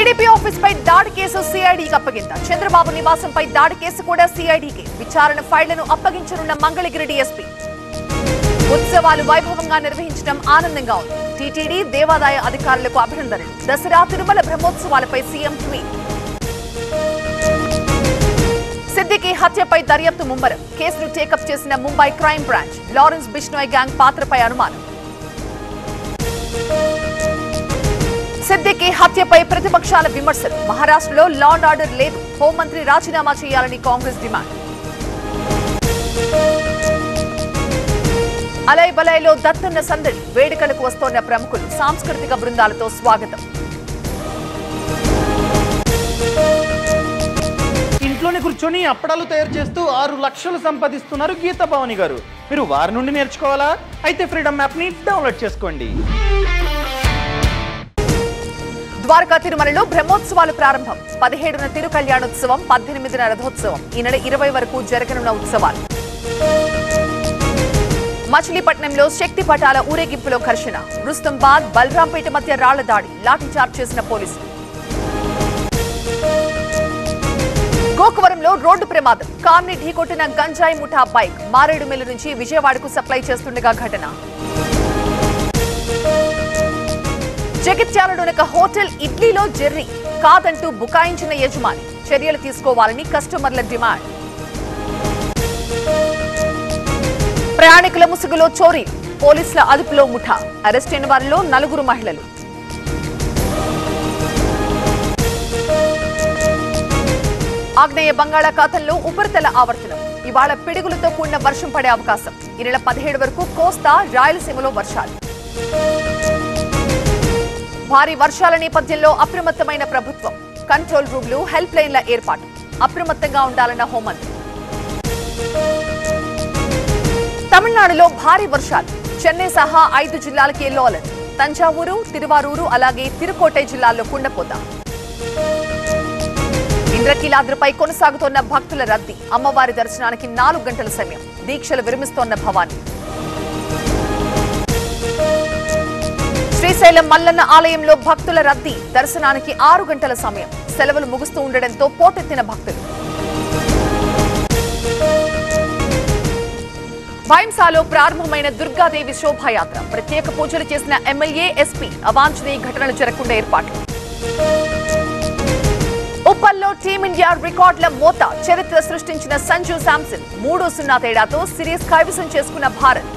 TDP office పై దాడి case సిఐడికి అప్పగింత Chandrababu నివాసంపై దాడి case కూడా సిఐడికి విచారణ ఫైళ్లను అప్పగించనున్న మంగళగిరి డీఎస్పీ ఉత్సవాలు వైభవంగా నిర్వహించడం ఆనందంగా ఉంది టీటీడీ దేవాదాయ అధికారులకు అభినందనలు దసరా తిరుమల బ్రహ్మోత్సవాలపై సీఎం ట్వీట్ సిద్దికి హత్యపై దర్యాప్తు ముమ్మరం కేసును టేకప్ చేసిన Mumbai crime branch Lawrence Bishnoi gang పాత్రపై అనుమానం సిద్దికి హత్యపై ప్రతిపక్షాల విమర్శలు మహారాష్ట్రలో లా అండ్ ఆర్డర్ లేదు హోంమంత్రి రాజీనామా చేయాలని కాంగ్రెస్ డిమాండ్ అలై బలైలో దత్తన్న సందడి వేడుకలకు వస్తోన్న ప్రముఖులు సాంస్కృతిక బృందాలతో స్వాగతం ఇంట్లోనే కూర్చొని అప్పడాలు తయారు చేస్తూ ఆరు లక్షలు సంపాదిస్తున్నారు గీతా భవాని గారు మీరు వారి నుండి నేర్చుకోవాలా అయితే ఫ్రీడమ్ యాప్ని డౌన్లోడ్ చేసుకోండి ద్వారకా తిరుమలలో బ్రహ్మోత్సవాలు ప్రారంభం పదిహేడున తిరు కళ్యాణోత్సవం పద్దెనిమిదిన రథోత్సవం ఈ నెల ఇరవై వరకు జరగనున్న ఉత్సవాలు మచిలీపట్నంలో శక్తి పటాల ఊరేగింపులో ఘర్షణ రుస్తుంబాద్ బలరాంపేట మధ్య రాళ్ల దాడి లాఠీచార్జ్ చేసిన పోలీసులు గోకవరంలో రోడ్డు ప్రమాదం కార్ని ఢీకొట్టిన గంజాయి ముఠా బైక్ మారేడుమిల్లి నుంచి విజయవాడకు సప్లై చేస్తుండగా ఘటన జగిత్యాలలోని ఒక హోటల్ ఇడ్లీలో జెర్రీ కాదంటూ బుకాయించిన యజమాని చర్యలు తీసుకోవాలని కస్టమర్ల డిమాండ్ ప్రయాణికుల ముసుగులో చోరీ పోలీసుల అదుపులో ముఠా అరెస్ట్ అయిన వారిలో నలుగురు మహిళలు ఆగ్నేయ బంగాళాఖాతంలో ఉపరితల ఆవర్తనం ఇవాళ పిడుగులతో కూడిన వర్షం పడే అవకాశం ఈ నెల పదిహేడు వరకు కోస్తా రాయలసీమలో వర్షాలు భారీ వర్షాల నేపథ్యంలో అప్రమత్తమైన ప్రభుత్వం కంట్రోల్ రూమ్లు హెల్ప్ లైన్ల ఏర్పాటు అప్రమత్తంగా ఉండాలన్న హోంమంత్రి తమిళనాడులో భారీ వర్షాలు చెన్నై సహా ఐదు జిల్లాలకి ఎల్లో అలర్ట్ తంజావూరు తిరువారూరు అలాగే తిరుకోటై జిల్లాల్లో కుండపోత ఇంద్రకీలాద్రిపై కొనసాగుతోన్న భక్తుల రద్దీ అమ్మవారి దర్శనానికి నాలుగు గంటల సమయం దీక్షలు విరమిస్తోన్న భవానీ శ్రీశైలం మల్లన్న ఆలయంలో భక్తుల రద్దీ దర్శనానికి ఆరు గంటల సమయం సెలవులు ముగుస్తూ ఉండడంతో పోటెత్తిన భక్తులు భైంసాలో ప్రారంభమైన దుర్గాదేవి శోభాయాత్ర ప్రత్యేక పూజలు చేసిన ఎమ్మెల్యే ఎస్పీ అవాంఛనీయ ఘటనలు జరగకుండా ఏర్పాట్లు ఉప్పల్లో టీమిండియా రికార్డుల మోత చరిత్ర సృష్టించిన సంజు శాంసన్ మూడు సున్నా తేడాతో సిరీస్ కైవసం చేసుకున్న భారత్